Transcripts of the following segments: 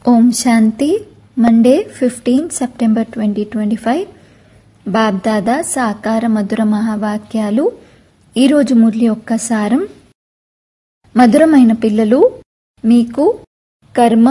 ఓం Shanti Monday fifteen September twenty twenty five BapDada సాకార మధుర మహావాక్యాలు ఈరోజు మురళి యొక్క సారం మధురమైన పిల్లలు మీకు కర్మ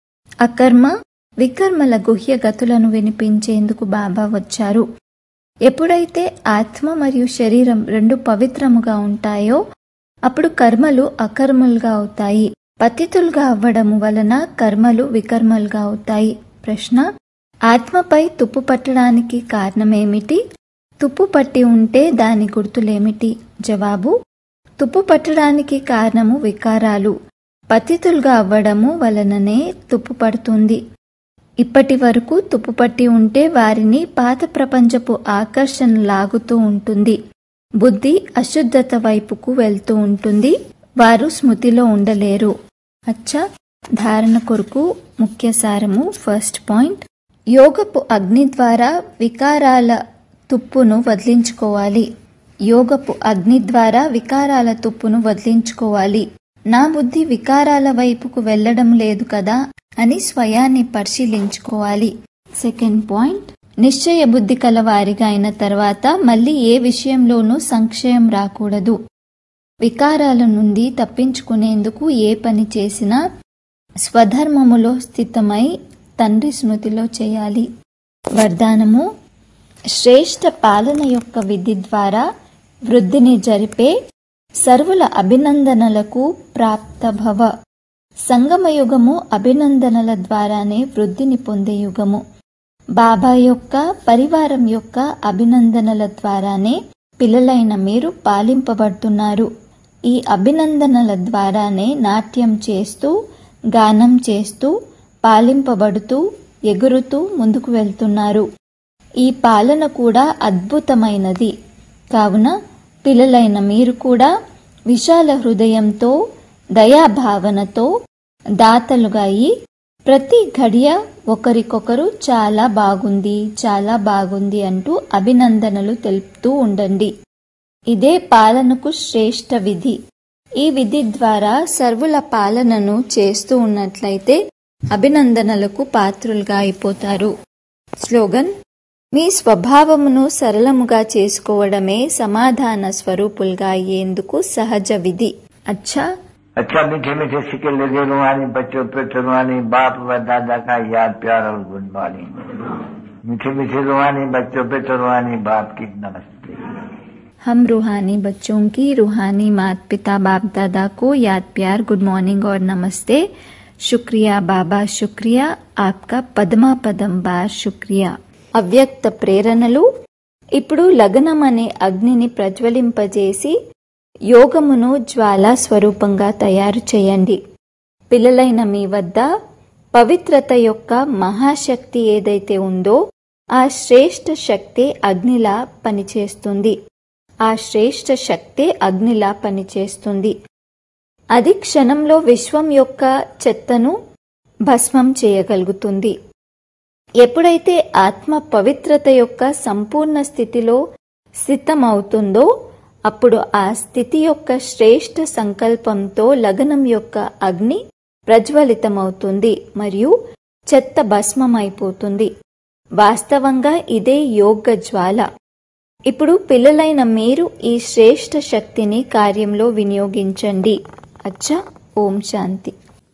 అకర్మ వికర్మల గుహ్య గతులను వినిపించేందుకు బాబా వచ్చారు ఎప్పుడైతే ఆత్మ మరియు శరీరం రెండు పవిత్రముగా ఉంటాయో అప్పుడు కర్మలు అకర్మలుగా అవుతాయి పతితులుగా అవ్వడము వలన కర్మలు వికర్మలుగా అవుతాయి ప్రశ్న ఆత్మపై తుప్పు పట్టడానికి కారణమేమిటి తుప్పు పట్టి ఉంటే దాని గుర్తులేమిటి జవాబు తుప్పు పట్టడానికి కారణము వికారాలు పతితులుగా అవ్వడము వలననే తుప్పు పడుతుంది ఇప్పటి వరకు తుప్పు పట్టి ఉంటే వారిని పాత ప్రపంచపు ఆకర్షణ లాగుతూ ఉంటుంది బుద్ధి అశుద్ధత వైపుకు వెళ్తూ ఉంటుంది వారు స్మృతిలో ఉండలేరు అచ్చా ధారణ కొరకు ముఖ్య సారము ఫస్ట్ పాయింట్ యోగపు అగ్ని ద్వారా వికారాల తుప్పును వదిలించుకోవాలి యోగపు అగ్ని ద్వారా వికారాల తుప్పును వదిలించుకోవాలి నా బుద్ధి వికారాల వైపుకు వెళ్ళడం లేదు కదా అని స్వయాన్ని పరిశీలించుకోవాలి సెకండ్ పాయింట్ నిశ్చయ బుద్ధి కలవారిగా అయిన తర్వాత మళ్ళీ ఏ విషయంలోనూ సంక్షయం రాకూడదు వికారాల నుండి తప్పించుకునేందుకు ఏ పని చేసినా స్వధర్మములో స్థితమై తండ్రి స్మృతిలో చేయాలి వరదానము శ్రేష్ఠ పాలన యొక్క విధి ద్వారా వృద్ధిని జరిపే సర్వుల అభినందనలకు ప్రాప్తభవ సంగమయుగము అభినందనల ద్వారానే వృద్ధిని పొందే యుగము బాబా యొక్క పరివారం యొక్క అభినందనల ద్వారానే పిల్లలైన మీరు పాలింపబడుతున్నారు ఈ అభినందనల ద్వారానే నాట్యం చేస్తూ గానం చేస్తూ పాలింపబడుతూ ఎగురుతూ ముందుకు వెళ్తున్నారు ఈ పాలన కూడా అద్భుతమైనది కావున పిల్లలైన మీరు కూడా విశాల హృదయంతో దయాభావనతో దాతలుగా అయి ప్రతి ఘడియ ఒకరికొకరు చాలా బాగుంది చాలా బాగుంది అంటూ అభినందనలు తెలుపుతూ ఉండండి ఇదే పాలనకు శ్రేష్ఠ విధి ఈ విధి ద్వారా సర్వుల పాలనను చేస్తూ ఉన్నట్లయితే అభినందనలకు పాత్రులుగా అయిపోతారు స్లోగన్ మీ స్వభావమును సరళముగా చేసుకోవడమే సమాధాన స్వరూపులుగా అయ్యేందుకు సహజ విధి అచ్చా अच्छा मीठे मीठे सिक्के लगे रुहानी बच्चों पे रुहानी बाप व दादा का याद प्यार और गुड मॉर्निंग मीठे मीठे रुहानी बच्चों पे रुहानी बाप की नमस्ते हम रूहानी बच्चों की रूहानी माता पिता बाप दादा को याद प्यार गुड मॉर्निंग और नमस्ते शुक्रिया बाबा शुक्रिया आपका పదమా పదం బార్ శుక్రియా అవ్యక్త ప్రేరణలు ఇప్పుడు లగ్నం అనే అగ్నిని ప్రజ్వలింపజేసి యోగమును జ్వాలా స్వరూపంగా తయారు చేయండి పిల్లలైన మీ వద్ద పవిత్రత యొక్క మహాశక్తి ఏదైతే ఉందో ఆ శ్రేష్ఠ శక్తి అగ్నిలా పనిచేస్తుంది ఆ శ్రేష్ఠ శక్తి అగ్నిలా పనిచేస్తుంది అది క్షణంలో విశ్వం యొక్క చెత్తను భస్మం చేయగలుగుతుంది ఎప్పుడైతే ఆత్మ పవిత్రత యొక్క సంపూర్ణ స్థితిలో స్థితమవుతుందో అప్పుడు ఆ స్థితి యొక్క శ్రేష్ఠ సంకల్పంతో లగ్నం యొక్క అగ్ని ప్రజ్వలితమవుతుంది మరియు చెత్త భస్మమైపోతుంది వాస్తవంగా ఇదే యోగ జ్వాల ఇప్పుడు పిల్లలైన మీరు ఈ శ్రేష్ఠ శక్తిని కార్యంలో వినియోగించండి అచ్చా ఓం శాంతి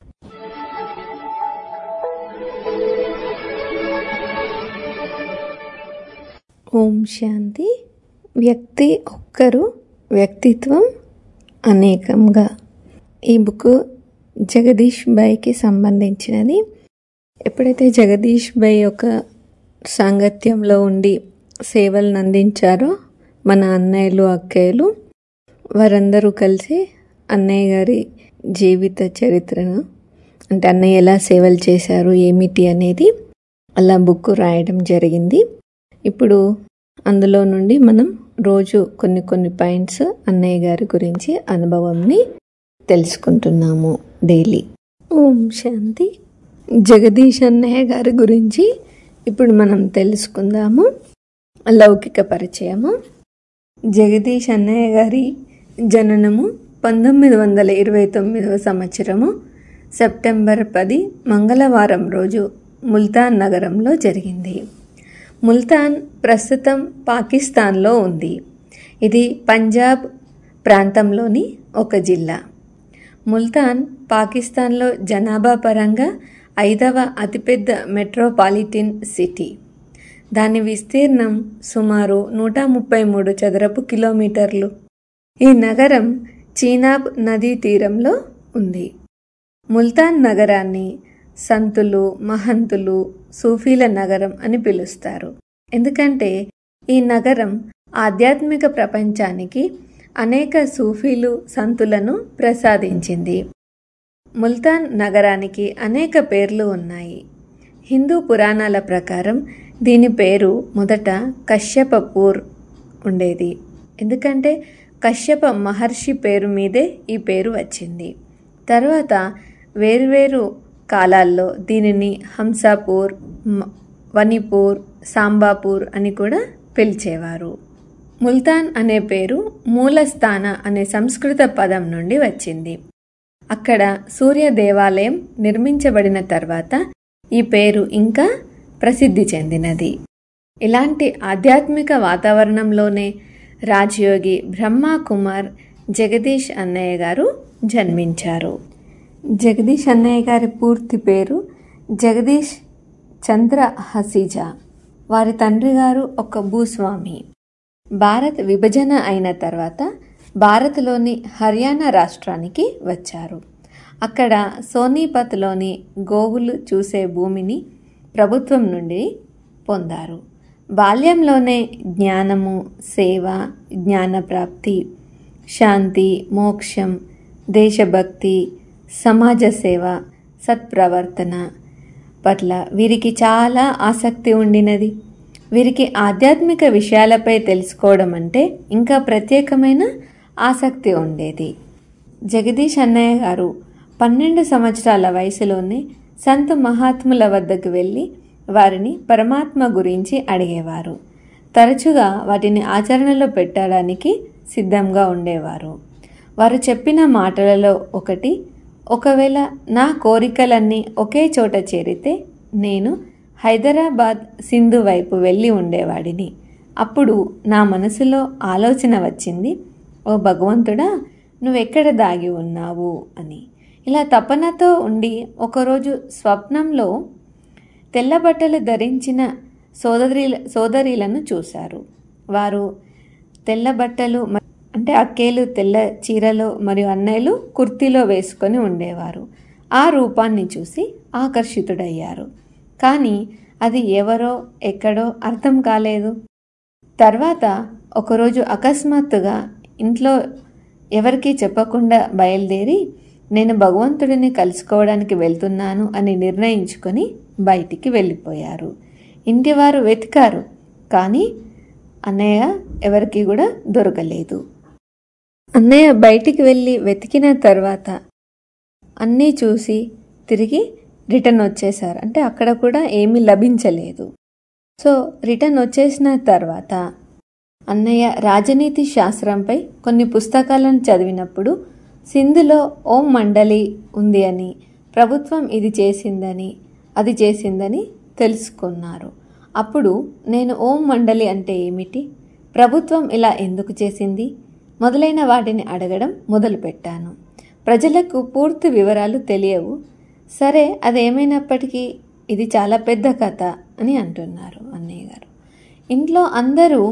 ఓం శాంతి వ్యక్తి ఒక్కరు వ్యక్తిత్వం అనేకంగా ఈ బుక్ జగదీష్ బాయ్కి సంబంధించినది ఎప్పుడైతే జగదీష్ బాయ్ యొక్క సాంగత్యంలో ఉండి సేవలను అందించారో మన అన్నయ్యలు అక్కయ్యలు వారందరూ కలిసి అన్నయ్య గారి జీవిత చరిత్రను అంటే అన్నయ్య ఎలా సేవలు చేశారు ఏమిటి అనేది అలా బుక్ రాయడం జరిగింది ఇప్పుడు అందులో నుండి మనం రోజు కొన్ని కొన్ని పాయింట్స్ అన్నయ్య గారి గురించి అనుభవంని తెలుసుకుంటున్నాము డైలీ ఓం శాంతి జగదీష్ అన్నయ్య గారి గురించి ఇప్పుడు మనం తెలుసుకుందాము లౌకిక పరిచయము జగదీష్ అన్నయ్య గారి జననము పంతొమ్మిది వందల ఇరవై తొమ్మిదవ సంవత్సరము సెప్టెంబర్ పది మంగళవారం రోజు ముల్తాన్ నగరంలో జరిగింది ముల్తాన్ ప్రస్తుతం పాకిస్తాన్లో ఉంది ఇది పంజాబ్ ప్రాంతంలోని ఒక జిల్లా ముల్తాన్ పాకిస్తాన్లో జనాభా పరంగా ఐదవ అతిపెద్ద మెట్రోపాలిటన్ సిటీ దాని విస్తీర్ణం సుమారు నూట ముప్పై మూడు చదరపు కిలోమీటర్లు ఈ నగరం చీనాబ్ నదీ తీరంలో ఉంది ముల్తాన్ నగరాన్ని సంతులు మహంతులు సూఫీల నగరం అని పిలుస్తారు ఎందుకంటే ఈ నగరం ఆధ్యాత్మిక ప్రపంచానికి అనేక సూఫీలు సంతులను ప్రసాదించింది ముల్తాన్ నగరానికి అనేక పేర్లు ఉన్నాయి హిందూ పురాణాల ప్రకారం దీని పేరు మొదట కశ్యపపూర్ ఉండేది ఎందుకంటే కశ్యప మహర్షి పేరు మీదే ఈ పేరు వచ్చింది తర్వాత వేరువేరు కాలాల్లో దీనిని హంసాపూర్ వనిపూర్ సాంబాపూర్ అని కూడా పిలిచేవారు ముల్తాన్ అనే పేరు మూలస్థాన అనే సంస్కృత పదం నుండి వచ్చింది అక్కడ సూర్య దేవాలయం నిర్మించబడిన తర్వాత ఈ పేరు ఇంకా ప్రసిద్ధి చెందినది ఇలాంటి ఆధ్యాత్మిక వాతావరణంలోనే రాజయోగి బ్రహ్మా కుమార్ జగదీష్ అన్నయ్య గారు జన్మించారు జగదీష్ అన్నయ్య గారి పూర్తి పేరు జగదీష్ చంద్ర హసీజా వారి తండ్రి గారు ఒక భూస్వామి భారత్ విభజన అయిన తర్వాత భారత్లోని హర్యానా రాష్ట్రానికి వచ్చారు అక్కడ సోనీపత్లోని గోవులు చూసే భూమిని ప్రభుత్వం నుండి పొందారు బాల్యంలోనే జ్ఞానము సేవ జ్ఞానప్రాప్తి శాంతి మోక్షం దేశభక్తి సమాజ సేవ సత్ప్రవర్తన పట్ల వీరికి చాలా ఆసక్తి ఉండినది వీరికి ఆధ్యాత్మిక విషయాలపై తెలుసుకోవడం అంటే ఇంకా ప్రత్యేకమైన ఆసక్తి ఉండేది జగదీష్ అన్నయ్య గారు పన్నెండు సంవత్సరాల వయసులోనే సంత మహాత్ముల వద్దకు వెళ్ళి వారిని పరమాత్మ గురించి అడిగేవారు తరచుగా వాటిని ఆచరణలో పెట్టడానికి సిద్ధంగా ఉండేవారు వారు చెప్పిన మాటలలో ఒకటి ఒకవేళ నా కోరికలన్నీ ఒకే చోట చేరితే నేను హైదరాబాద్ సింధు వైపు వెళ్ళి ఉండేవాడిని అప్పుడు నా మనసులో ఆలోచన వచ్చింది ఓ భగవంతుడా నువ్వెక్కడ దాగి ఉన్నావు అని ఇలా తపనతో ఉండి ఒకరోజు స్వప్నంలో తెల్ల బట్టలు ధరించిన సోదరి సోదరీలను చూశారు వారు తెల్ల బట్టలు అంటే అక్కేలు తెల్ల చీరలో మరియు అన్నయ్యలు కుర్తీలో వేసుకొని ఉండేవారు ఆ రూపాన్ని చూసి ఆకర్షితుడయ్యారు కానీ అది ఎవరో ఎక్కడో అర్థం కాలేదు తర్వాత ఒకరోజు అకస్మాత్తుగా ఇంట్లో ఎవరికీ చెప్పకుండా బయలుదేరి నేను భగవంతుడిని కలుసుకోవడానికి వెళ్తున్నాను అని నిర్ణయించుకొని బయటికి వెళ్ళిపోయారు ఇంటివారు వెతికారు కానీ అన్నయ్య ఎవరికి కూడా దొరకలేదు అన్నయ్య బయటికి వెళ్ళి వెతికిన తర్వాత అన్నీ చూసి తిరిగి రిటర్న్ వచ్చేసారు అంటే అక్కడ కూడా ఏమీ లభించలేదు సో రిటర్న్ వచ్చేసిన తర్వాత అన్నయ్య రాజనీతి శాస్త్రంపై కొన్ని పుస్తకాలను చదివినప్పుడు సింధులో ఓం మండలి ఉంది అని ప్రభుత్వం ఇది చేసిందని అది చేసిందని తెలుసుకున్నారు అప్పుడు నేను ఓం మండలి అంటే ఏమిటి ప్రభుత్వం ఇలా ఎందుకు చేసింది మొదలైన వాటిని అడగడం మొదలుపెట్టాను ప్రజలకు పూర్తి వివరాలు తెలియవు సరే అదేమైనప్పటికీ ఇది చాలా పెద్ద కథ అని అంటున్నారు అన్నయ్య గారు ఇంట్లో అందరూ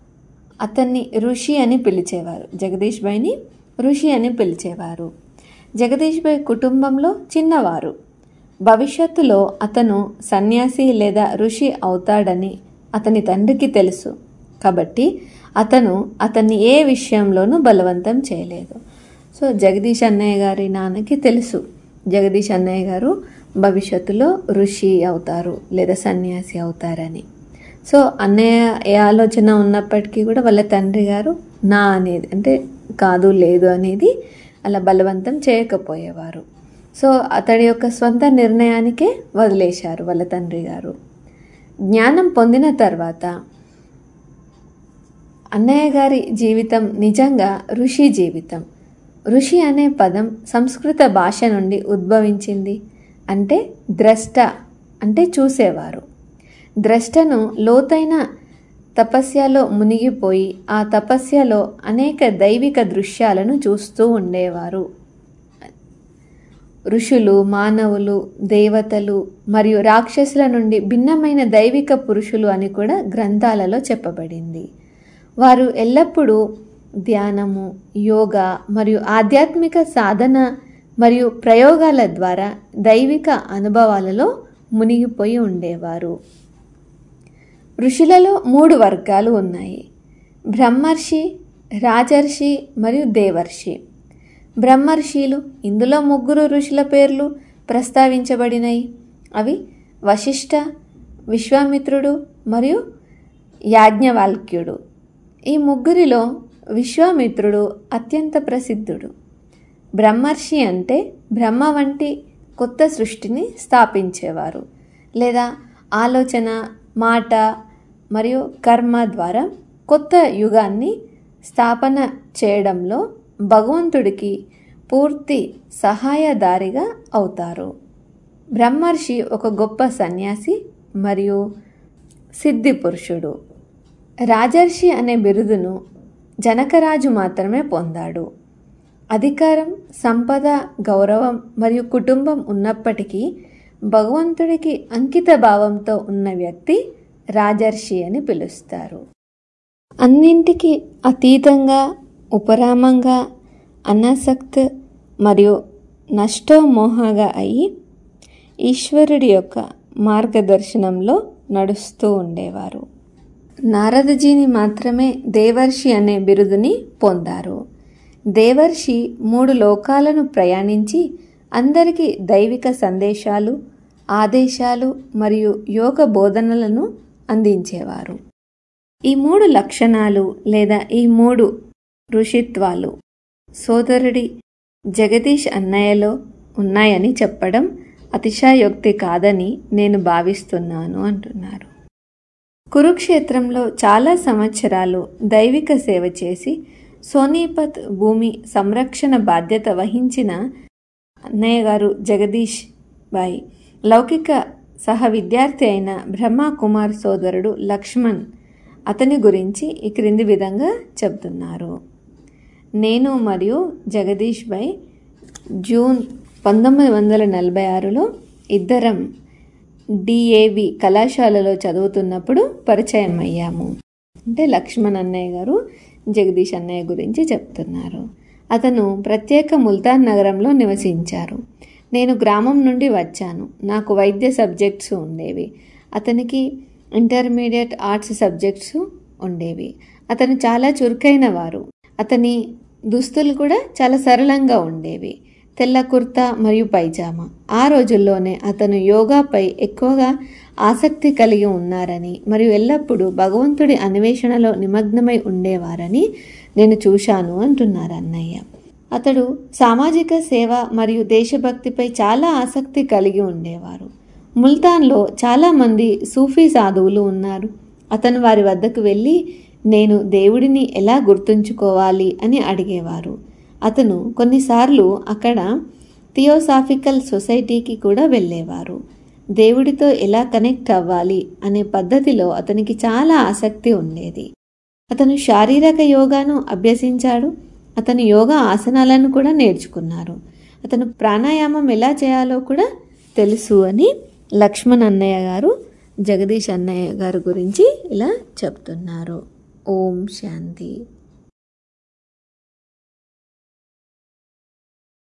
అతన్ని ఋషి అని పిలిచేవారు జగదీష్ భాయ్ని ఋషి అని పిలిచేవారు జగదీష్ భాయ్ కుటుంబంలో చిన్నవారు భవిష్యత్తులో అతను సన్యాసి లేదా ఋషి అవుతాడని అతని తండ్రికి తెలుసు కాబట్టి అతను అతన్ని ఏ విషయంలోనూ బలవంతం చేయలేదు సో జగదీష్ అన్నయ్య గారి నాన్నకి తెలుసు జగదీష్ అన్నయ్య గారు భవిష్యత్తులో ఋషి అవుతారు లేదా సన్యాసి అవుతారని సో అన్నయ్య ఏ ఆలోచన ఉన్నప్పటికీ కూడా వాళ్ళ తండ్రి గారు నా అనేది అంటే కాదు లేదు అనేది అలా బలవంతం చేయకపోయేవారు సో అతడి యొక్క స్వంత నిర్ణయానికే వదిలేశారు వాళ్ళ తండ్రి గారు జ్ఞానం పొందిన తర్వాత అన్నయ్య గారి జీవితం నిజంగా ఋషి జీవితం ఋషి అనే పదం సంస్కృత భాష నుండి ఉద్భవించింది అంటే ద్రష్ట అంటే చూసేవారు ద్రష్టను లోతైన తపస్యలో మునిగిపోయి ఆ తపస్యలో అనేక దైవిక దృశ్యాలను చూస్తూ ఉండేవారు ఋషులు మానవులు దేవతలు మరియు రాక్షసుల నుండి భిన్నమైన దైవిక పురుషులు అని కూడా గ్రంథాలలో చెప్పబడింది వారు ఎల్లప్పుడూ ధ్యానము యోగా మరియు ఆధ్యాత్మిక సాధన మరియు ప్రయోగాల ద్వారా దైవిక అనుభవాలలో మునిగిపోయి ఉండేవారు ఋషులలో మూడు వర్గాలు ఉన్నాయి బ్రహ్మర్షి రాజర్షి మరియు దేవర్షి బ్రహ్మర్షిలు ఇందులో ముగ్గురు ఋషుల పేర్లు ప్రస్తావించబడినాయి అవి వశిష్ఠ విశ్వామిత్రుడు మరియు యాజ్ఞవాల్క్యుడు ఈ ముగ్గురిలో విశ్వామిత్రుడు అత్యంత ప్రసిద్ధుడు బ్రహ్మర్షి అంటే బ్రహ్మ వంటి కొత్త సృష్టిని స్థాపించేవారు లేదా ఆలోచన మాట మరియు కర్మ ద్వారా కొత్త యుగాన్ని స్థాపన చేయడంలో భగవంతుడికి పూర్తి సహాయదారిగా అవుతారు బ్రహ్మర్షి ఒక గొప్ప సన్యాసి మరియు సిద్ధి పురుషుడు రాజర్షి అనే బిరుదును జనకరాజు మాత్రమే పొందాడు అధికారం సంపద గౌరవం మరియు కుటుంబం ఉన్నప్పటికీ భగవంతుడికి అంకిత భావంతో ఉన్న వ్యక్తి రాజర్షి అని పిలుస్తారు అన్నింటికి అతీతంగా ఉపరామంగా అనాసక్త్ మరియు నష్టోమోహగా అయి ఈశ్వరుడి యొక్క మార్గదర్శనంలో నడుస్తూ ఉండేవారు నారదజీని మాత్రమే దేవర్షి అనే బిరుదుని పొందారు దేవర్షి మూడు లోకాలను ప్రయాణించి అందరికీ దైవిక సందేశాలు ఆదేశాలు మరియు యోగ బోధనలను అందించేవారు ఈ మూడు లక్షణాలు లేదా ఈ మూడు ఋషిత్వాలు సోదరుడి జగదీష్ అన్నయ్యలో ఉన్నాయని చెప్పడం అతిశయోక్తి కాదని నేను భావిస్తున్నాను అంటున్నారు కురుక్షేత్రంలో చాలా సంవత్సరాలు దైవిక సేవ చేసి సోనీపత్ భూమి సంరక్షణ బాధ్యత వహించిన అన్నయ్య గారు జగదీష్ బాయ్ లౌకిక సహ విద్యార్థి అయిన బ్రహ్మా కుమార్ సోదరుడు లక్ష్మణ్ అతని గురించి ఈ క్రింది విధంగా చెబుతున్నారు నేను మరియు జగదీష్ భాయ్ జూన్ పంతొమ్మిది వందల నలభై ఆరులో ఇద్దరం డిఏవి కళాశాలలో చదువుతున్నప్పుడు పరిచయం అయ్యాము అంటే లక్ష్మణ్ అన్నయ్య గారు జగదీష్ అన్నయ్య గురించి చెప్తున్నారు అతను ప్రత్యేక ముల్తాన్ నగరంలో నివసించారు నేను గ్రామం నుండి వచ్చాను నాకు వైద్య సబ్జెక్ట్స్ ఉండేవి అతనికి ఇంటర్మీడియట్ ఆర్ట్స్ సబ్జెక్ట్స్ ఉండేవి అతను చాలా చురుకైన వారు అతని దుస్తులు కూడా చాలా సరళంగా ఉండేవి తెల్ల కుర్తా మరియు పైజామా ఆ రోజుల్లోనే అతను యోగాపై ఎక్కువగా ఆసక్తి కలిగి ఉన్నారని మరియు ఎల్లప్పుడూ భగవంతుడి అన్వేషణలో నిమగ్నమై ఉండేవారని నేను చూశాను అంటున్నారు అన్నయ్య అతడు సామాజిక సేవ మరియు దేశభక్తిపై చాలా ఆసక్తి కలిగి ఉండేవారు ముల్తాన్లో చాలామంది సూఫీ సాధువులు ఉన్నారు అతను వారి వద్దకు వెళ్ళి నేను దేవుడిని ఎలా గుర్తుంచుకోవాలి అని అడిగేవారు అతను కొన్నిసార్లు అక్కడ థియోసాఫికల్ సొసైటీకి కూడా వెళ్ళేవారు దేవుడితో ఎలా కనెక్ట్ అవ్వాలి అనే పద్ధతిలో అతనికి చాలా ఆసక్తి ఉండేది అతను శారీరక యోగాను అభ్యసించాడు అతను యోగా ఆసనాలను కూడా నేర్చుకున్నారు అతను ప్రాణాయామం ఎలా చేయాలో కూడా తెలుసు అని లక్ష్మణ్ అన్నయ్య గారు జగదీష్ అన్నయ్య గారి గురించి ఇలా చెప్తున్నారు ఓం శాంతి